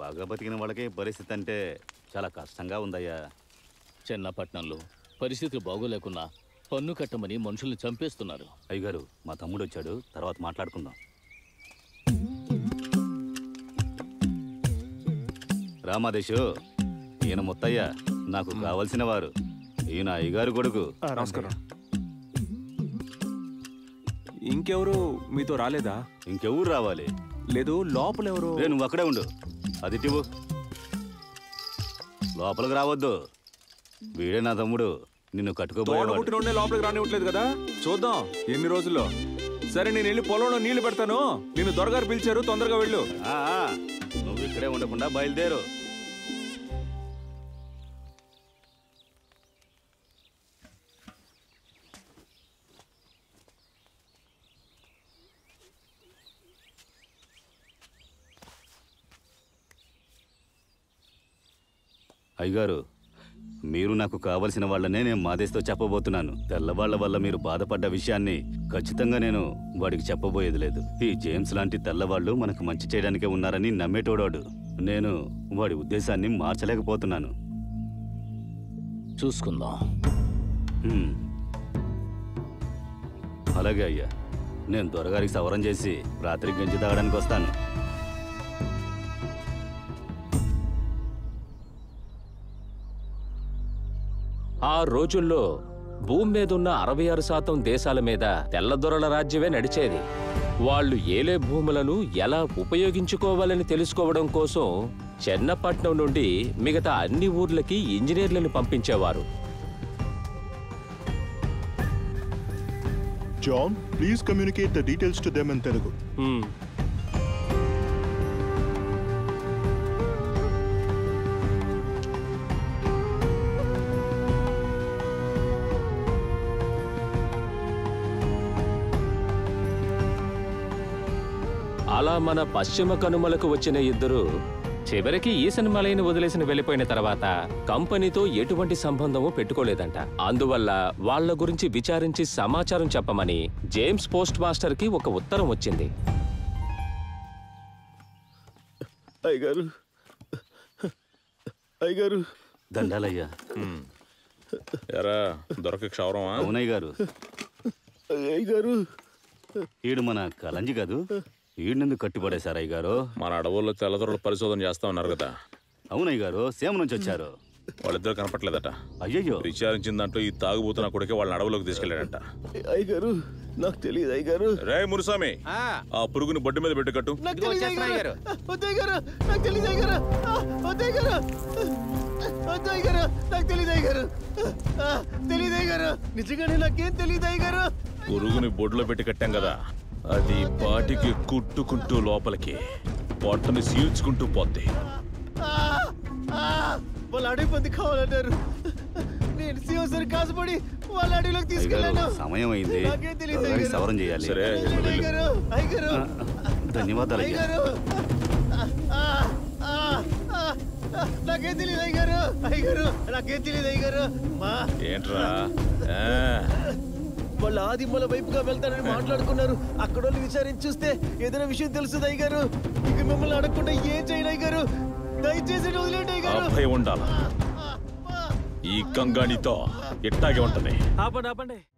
బాగా బతికిన వాళ్ళకి పరిస్థితి అంటే చాలా కష్టంగా ఉందయ్యా చిన్నపట్నంలో పరిస్థితులు బాగోలేకున్నా పన్ను కట్టమని మనుషుల్ని చంపేస్తున్నారు అయ్యగారు మా తమ్ముడు వచ్చాడు తర్వాత మాట్లాడుకుందాం రామాదేశు ఈయన ముత్తయ్య నాకు కావలసిన వారు ఈయన అయ్యగారు కొడుకు నమస్కారం ఇంకెవరు మీతో రాలేదా ఇంకెవరు రావాలి లేదు లోపల ఎవరు రే నువ్వు అక్కడే ఉండు అది ఇవ్వు లోపలికి రావద్దు వీడే నా తమ్ముడు నిన్ను కట్టుకోబోయేవాడు తోడబుట్టిన లోపలికి రానివ్వట్లేదు కదా చూద్దాం ఎన్ని రోజుల్లో సరే నేను వెళ్ళి పొలంలో నీళ్లు పెడతాను నిన్ను దొరగారు పిలిచారు తొందరగా వెళ్ళు ఆ, ఆ, నువ్వు ఇక్కడే ఉండకుండా బయలుదేరు అయ్యగారు మీరు నాకు కావలసిన వాళ్ళనే నేను మాదేశతో చెప్పబోతున్నాను తెల్లవాళ్ల వల్ల మీరు బాధపడ్డ విషయాన్ని ఖచ్చితంగా నేను వాడికి చెప్పబోయేది లేదు ఈ జేమ్స్ లాంటి తెల్లవాళ్ళు మనకు మంచి చేయడానికే ఉన్నారని నమ్మేటోడాడు నేను వాడి ఉద్దేశాన్ని మార్చలేకపోతున్నాను చూసుకుందాం హ్మ్. అలాగే అయ్యా నేను దొరగారికి సవరం చేసి రాత్రి గంజి తాగడానికి వస్తాను ఆ రోజుల్లో భూమి మీద ఉన్న అరవై ఆరు శాతం దేశాల మీద తెల్లదొరల రాజ్యమే నడిచేది వాళ్ళు ఏలే భూములను ఎలా ఉపయోగించుకోవాలని తెలుసుకోవడం కోసం చెన్నపట్నం నుండి మిగతా అన్ని ఊర్లకి ఇంజనీర్లను పంపించేవారు John, please communicate the details to them in Telugu. హ్మ్. అలా మన పశ్చిమ కనుమలకు వచ్చిన ఇద్దరు చివరికి ఈసన్మలైని వదిలేసిన వెళ్ళిపోయిన తర్వాత కంపెనీతో ఎటువంటి సంబంధము పెట్టుకోలేదంట అందువల్ల వాళ్ళ గురించి విచారించి సమాచారం చెప్పమని జేమ్స్ పోస్ట్ మాస్టర్ కి ఒక ఉత్తరం వచ్చింది అయ్యగారు అయ్యగారు దండాలయ్యా ఎరా దొరక క్షౌరమా అవునయ్య గారు అయ్యగారు ఈడు మన కలంజి కాదు ఈడినందుకు కట్టిపడేశారు అయ్య గారు మన అడవుల్లో తెల్లదొరల పరిశోధన చేస్తా ఉన్నారు కదా అవునయ్య గారు సేమ నుంచి వచ్చారు వాళ్ళిద్దరు కనపట్లేదట అయ్యయ్యో విచారించిన దాంట్లో ఈ తాగుబోతున్న కొడుకే వాళ్ళని అడవులోకి తీసుకెళ్లాడంట అయ్యగారు నాకు తెలియదు అయ్యగారు రే మురుసామి ఆ పురుగుని బొడ్డు మీద పెట్టి కట్టు నాకు తెలియదు అయ్యగారు వద్దు అయ్యగారు నాకు తెలియదు అయ్యగారు ఆ, వద్దు అయ్యగారు వద్దు అయ్యగారు నాకు తెలియదు అయ్యగారు ఆ, తెలియదు అయ్యగారు నిజంగానే నాకేం తెలియదు అయ్యగారు పురుగుని బొడ్లో పెట్టి కట్టాం కదా అది పాటికి కుట్టుకుంటూ లోపలికి పొట్టని సీల్చుకుంటూ పోద్ది ఆ, ఆ, వాళ్ళు అడవి పంది కావాలన్నారు నేను శివసరి కాసుపడి వాళ్ళ అడవిలోకి అయ్య తీసుకెళ్ళాను గారు సమయం అయింది నాకేం తెలియదు దొరగారికి అయ్యగారు. సవరం చేయాలి సరే తెలియదు అయ్యగారు అయ్యగారు ధన్యవాదాలు అయ్యా అయ్యగారు ఆ, ఆ, ఆ, ఆ, నాకేం తెలియదు అయ్యగారు అయ్యగారు నాకేం తెలియదు అయ్యగారు మా ఏంట్రా ఆ, వాళ్ళు ఆదిమ్మల వైపుగా వెళ్తారని మాట్లాడుకున్నారు అక్కడ వాళ్ళు విచారించి చూస్తే ఏదైనా విషయం తెలుస్తుంది అయ్యగారు ఇక మిమ్మల్ని అడగకుండా ఏం చేయను అయ్యగారు దయచేసి వదిలేండి అయ్యగారు అభయం ఉండాల ఈ గంగానితో ఇట్టాగే ఉంటది ఆపండి ఆపండి